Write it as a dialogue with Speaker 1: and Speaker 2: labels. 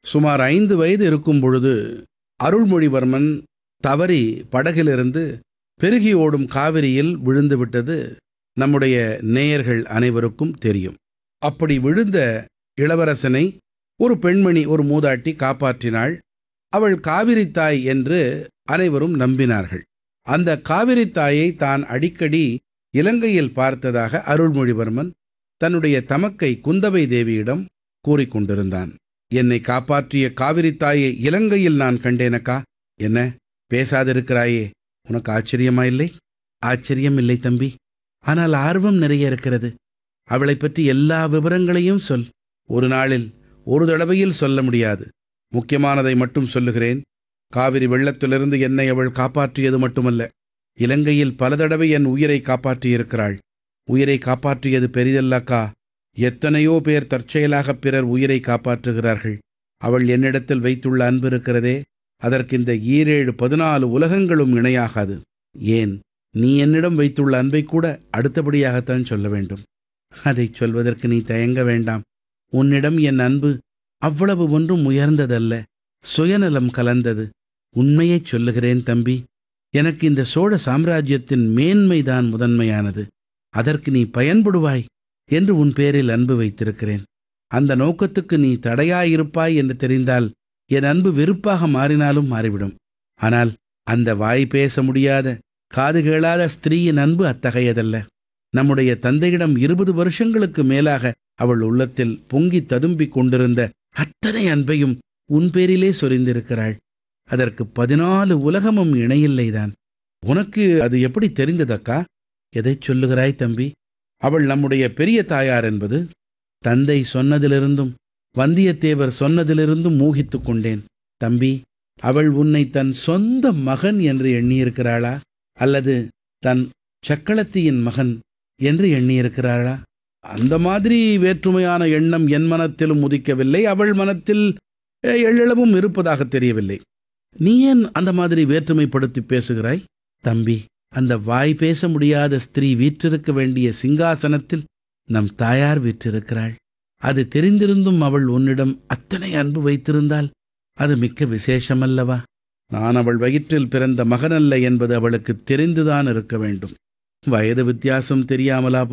Speaker 1: சுமார் ஐந்து வயது இருக்கும் பொழுது அருள்மொழிவர்மன் தவறி படகிலிருந்து பெருகி ஓடும் காவிரியில் விழுந்து விட்டது நம்முடைய நேயர்கள் அனைவருக்கும் தெரியும் அப்படி விழுந்த இளவரசனை ஒரு பெண்மணி ஒரு மூதாட்டி காப்பாற்றினாள் அவள் காவிரித்தாய் என்று அனைவரும் நம்பினார்கள் அந்த காவிரித்தாயை தான் அடிக்கடி இலங்கையில் பார்த்ததாக அருள்மொழிவர்மன் தன்னுடைய தமக்கை குந்தவை தேவியிடம் கூறிக்கொண்டிருந்தான் என்னை காப்பாற்றிய காவிரித்தாயை இலங்கையில் நான் கண்டேனக்கா என்ன பேசாதிருக்கிறாயே உனக்கு ஆச்சரியமா இல்லை ஆச்சரியம் இல்லை தம்பி ஆனால் ஆர்வம் நிறைய இருக்கிறது அவளைப் பற்றி எல்லா விவரங்களையும் சொல் ஒரு நாளில் ஒரு தடவையில் சொல்ல முடியாது முக்கியமானதை மட்டும் சொல்லுகிறேன் காவிரி வெள்ளத்திலிருந்து என்னை அவள் காப்பாற்றியது மட்டுமல்ல இலங்கையில் பல தடவை என் உயிரை காப்பாற்றியிருக்கிறாள் உயிரை காப்பாற்றியது பெரிதல்லக்கா எத்தனையோ பேர் தற்செயலாக பிறர் உயிரை காப்பாற்றுகிறார்கள் அவள் என்னிடத்தில் வைத்துள்ள அன்பு இருக்கிறதே அதற்கு இந்த ஈரேழு பதினாலு உலகங்களும் இணையாகாது ஏன் நீ என்னிடம் வைத்துள்ள அன்பை கூட அடுத்தபடியாகத்தான் சொல்ல வேண்டும் அதைச் சொல்வதற்கு நீ தயங்க வேண்டாம் உன்னிடம் என் அன்பு அவ்வளவு ஒன்றும் உயர்ந்ததல்ல சுயநலம் கலந்தது உண்மையைச் சொல்லுகிறேன் தம்பி எனக்கு இந்த சோழ சாம்ராஜ்யத்தின் மேன்மைதான் முதன்மையானது அதற்கு நீ பயன்படுவாய் என்று உன் பேரில் அன்பு வைத்திருக்கிறேன் அந்த நோக்கத்துக்கு நீ தடையாயிருப்பாய் என்று தெரிந்தால் என் அன்பு வெறுப்பாக மாறினாலும் மாறிவிடும் ஆனால் அந்த வாய் பேச முடியாத காது கேளாத ஸ்திரீயின் அன்பு அத்தகையதல்ல நம்முடைய தந்தையிடம் இருபது வருஷங்களுக்கு மேலாக அவள் உள்ளத்தில் பொங்கி ததும்பிக் கொண்டிருந்த அத்தனை அன்பையும் உன் பேரிலே சொரிந்திருக்கிறாள் அதற்கு பதினாலு உலகமும் இணையில்லைதான் உனக்கு அது எப்படி தெரிந்ததக்கா எதைச் சொல்லுகிறாய் தம்பி அவள் நம்முடைய பெரிய தாயார் என்பது தந்தை சொன்னதிலிருந்தும் வந்தியத்தேவர் சொன்னதிலிருந்தும் மூகித்துக் கொண்டேன் தம்பி அவள் உன்னை தன் சொந்த மகன் என்று எண்ணியிருக்கிறாளா அல்லது தன் சக்களத்தியின் மகன் என்று எண்ணியிருக்கிறாளா அந்த மாதிரி வேற்றுமையான எண்ணம் என் மனத்திலும் உதிக்கவில்லை அவள் மனத்தில் அஹ், எள்ளளவும் இருப்பதாக தெரியவில்லை நீ ஏன் அந்த மாதிரி வேற்றுமைப்படுத்தி பேசுகிறாய் தம்பி அந்த வாய் பேச முடியாத ஸ்திரீ வீற்றிருக்க வேண்டிய சிங்காசனத்தில் நம் தாயார் வீற்றிருக்கிறாள் அது தெரிந்திருந்தும் அவள் உன்னிடம் அத்தனை அன்பு வைத்திருந்தால் அது மிக்க விசேஷமல்லவா நான் அவள் வயிற்றில் பிறந்த மகனல்ல என்பது அவளுக்கு தெரிந்துதான் இருக்க வேண்டும் வயது வித்தியாசம் தெரியாமலா